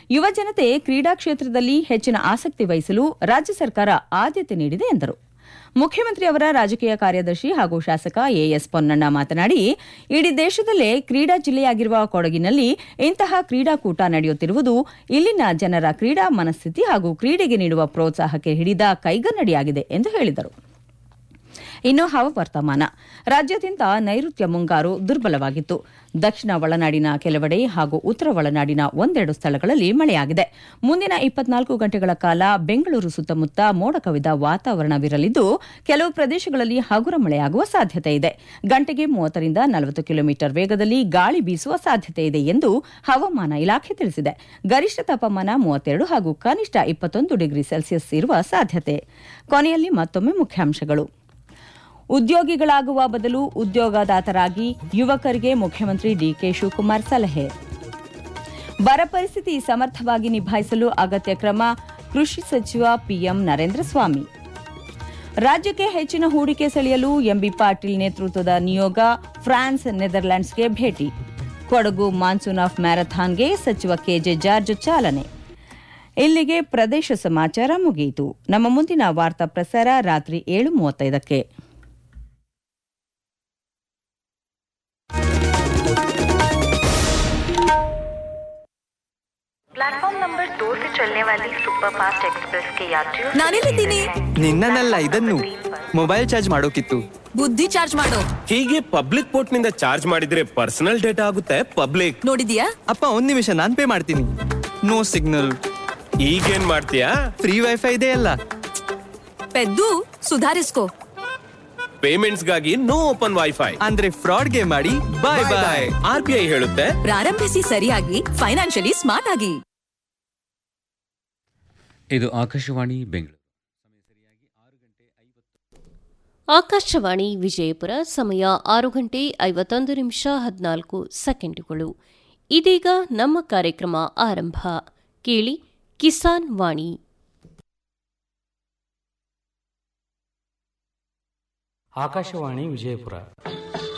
ಯುವ ಜನತೆ ಕ್ರೀಡಾ ಕ್ಷೇತ್ರದಲ್ಲಿ ಹೆಚ್ಚಿನ ಆಸಕ್ತಿ ವಹಿಸಲು ರಾಜ್ಯ ಸರ್ಕಾರ ಆದ್ಯತೆ ನೀಡಿದೆ ಎಂದರು ಮುಖ್ಯಮಂತ್ರಿ ಅವರ ರಾಜಕೀಯ ಕಾರ್ಯದರ್ಶಿ ಹಾಗೂ ಶಾಸಕ ಎಎಸ್ ಪೊನ್ನಣ್ಣ ಮಾತನಾಡಿ ಇಡೀ ದೇಶದಲ್ಲೇ ಕ್ರೀಡಾ ಜಿಲ್ಲೆಯಾಗಿರುವ ಕೊಡಗಿನಲ್ಲಿ ಇಂತಹ ಕ್ರೀಡಾಕೂಟ ನಡೆಯುತ್ತಿರುವುದು ಇಲ್ಲಿನ ಜನರ ಕ್ರೀಡಾ ಮನಸ್ಥಿತಿ ಹಾಗೂ ಕ್ರೀಡೆಗೆ ನೀಡುವ ಪ್ರೋತ್ಸಾಹಕ್ಕೆ ಹಿಡಿದ ಕೈಗನ್ನಡಿಯಾಗಿದೆ ಎಂದು ಹೇಳಿದರು ಇನ್ನು ಹವಾವರ್ತಮಾನ ರಾಜ್ಯಾದ್ಯಂತ ನೈಋತ್ಯ ಮುಂಗಾರು ದುರ್ಬಲವಾಗಿತ್ತು ದಕ್ಷಿಣ ಒಳನಾಡಿನ ಕೆಲವೆಡೆ ಹಾಗೂ ಉತ್ತರ ಒಳನಾಡಿನ ಒಂದೆರಡು ಸ್ಥಳಗಳಲ್ಲಿ ಮಳೆಯಾಗಿದೆ ಮುಂದಿನ ಇಪ್ಪತ್ನಾಲ್ಕು ಗಂಟೆಗಳ ಕಾಲ ಬೆಂಗಳೂರು ಸುತ್ತಮುತ್ತ ಮೋಡ ಕವಿದ ವಾತಾವರಣವಿರಲಿದ್ದು ಕೆಲವು ಪ್ರದೇಶಗಳಲ್ಲಿ ಹಗುರ ಮಳೆಯಾಗುವ ಸಾಧ್ಯತೆ ಇದೆ ಗಂಟೆಗೆ ಮೂವತ್ತರಿಂದ ನಲವತ್ತು ಕಿಲೋಮೀಟರ್ ವೇಗದಲ್ಲಿ ಗಾಳಿ ಬೀಸುವ ಸಾಧ್ಯತೆ ಇದೆ ಎಂದು ಹವಾಮಾನ ಇಲಾಖೆ ತಿಳಿಸಿದೆ ಗರಿಷ್ಠ ತಾಪಮಾನ ಮೂವತ್ತೆರಡು ಹಾಗೂ ಕನಿಷ್ಠ ಇಪ್ಪತ್ತೊಂದು ಡಿಗ್ರಿ ಸೆಲ್ಸಿಯಸ್ ಇರುವ ಸಾಧ್ಯತೆ ಕೊನೆಯಲ್ಲಿ ಮತ್ತೊಮ್ಮೆ ಮುಖ್ಯಾಂಶಗಳು ಉದ್ಯೋಗಿಗಳಾಗುವ ಬದಲು ಉದ್ಯೋಗದಾತರಾಗಿ ಯುವಕರಿಗೆ ಮುಖ್ಯಮಂತ್ರಿ ಡಿಕೆ ಶಿವಕುಮಾರ್ ಸಲಹೆ ಬರ ಪರಿಸ್ಥಿತಿ ಸಮರ್ಥವಾಗಿ ನಿಭಾಯಿಸಲು ಅಗತ್ಯ ಕ್ರಮ ಕೃಷಿ ಸಚಿವ ಪಿಎಂ ನರೇಂದ್ರ ಸ್ವಾಮಿ ರಾಜ್ಯಕ್ಕೆ ಹೆಚ್ಚಿನ ಹೂಡಿಕೆ ಸೆಳೆಯಲು ಎಂಬಿ ಪಾಟೀಲ್ ನೇತೃತ್ವದ ನಿಯೋಗ ಫ್ರಾನ್ಸ್ ನೆದರ್ಲ್ಯಾಂಡ್ಸ್ಗೆ ಭೇಟಿ ಕೊಡಗು ಮಾನ್ಸೂನ್ ಆಫ್ ಮ್ಯಾರಥಾನ್ಗೆ ಸಚಿವ ಕೆಜೆ ಜಾರ್ಜ್ ಚಾಲನೆ ಇಲ್ಲಿಗೆ ಪ್ರದೇಶ ಸಮಾಚಾರ ಮುಗಿಯಿತು ನಮ್ಮ ಮುಂದಿನ ವಾರ್ತಾ ಪ್ರಸಾರ ರಾತ್ರಿ ಏಳು ಮೂವತ್ತೈದಕ್ಕೆ प्लेटफॉर्म नंबर दो से चलने वाली सुपरफास्ट एक्सप्रेस के यात्रियों ನಾನೆಲ್ಲಿದ್ದೀನಿ ನಿನ್ನನ್ನಲ್ಲ ಇದನ್ನು ಮೊಬೈಲ್ ಚಾರ್ಜ್ ಮಾಡೋಕಿತ್ತು ಬುದ್ಧಿ ಚಾರ್ಜ್ ಮಾಡು ಹೀಗೆ ಪಬ್ಲಿಕ್ ಪೋರ್ಟ್ ನಿಂದ ಚಾರ್ಜ್ ಮಾಡಿದ್ರೆ ಪರ್ಸನಲ್ ಡೇಟಾ ಆಗುತ್ತೆ ಪಬ್ಲಿಕ್ ನೋಡಿದ್ಯಾ ಅಪ್ಪ ಒಂದ್ ನಿಮಿಷ ನಾನ್ ಪೇ ಮಾಡ್ತೀನಿ ನೋ ಸಿಗ್ನಲ್ ಈಗೇನ್ ಮಾಡ್ತೀಯಾ ಫ್ರೀ ವೈಫೈ ಇದೆ ಅಲ್ಲ ಪೆದ್ದು ಸುಧಾರಿಸ್ಕೋ ಪೇಮೆಂಟ್ಸ್ ಗಾಗಿ ನೋ ಓಪನ್ ವೈಫೈ ಅಂದ್ರೆ ಫ್ರಾಡ್ಗೆ ಮಾಡಿ bye bye R B I ಹೇಳುತ್ತೆ ಪ್ರಾರಂಭಿಸಿ ಸರಿಯಾಗಿ ಫೈನಾನ್ಷಿಯಲಿ ಸ್ಮಾರ್ಟ್ ಆಗಿ ಇದು ಆಕಾಶವಾಣಿ ಬೆಂಗಳೂರು ಆಕಾಶವಾಣಿ ವಿಜಯಪುರ ಸಮಯ ಆರು ಗಂಟೆ ಐವತ್ತೊಂದು ನಿಮಿಷ ಹದಿನಾಲ್ಕು ಸೆಕೆಂಡುಗಳು ಇದೀಗ ನಮ್ಮ ಕಾರ್ಯಕ್ರಮ ಆರಂಭ ಕೇಳಿ ಕಿಸಾನ್ ವಾಣಿ ಆಕಾಶವಾಣಿ ವಿಜಯಪುರ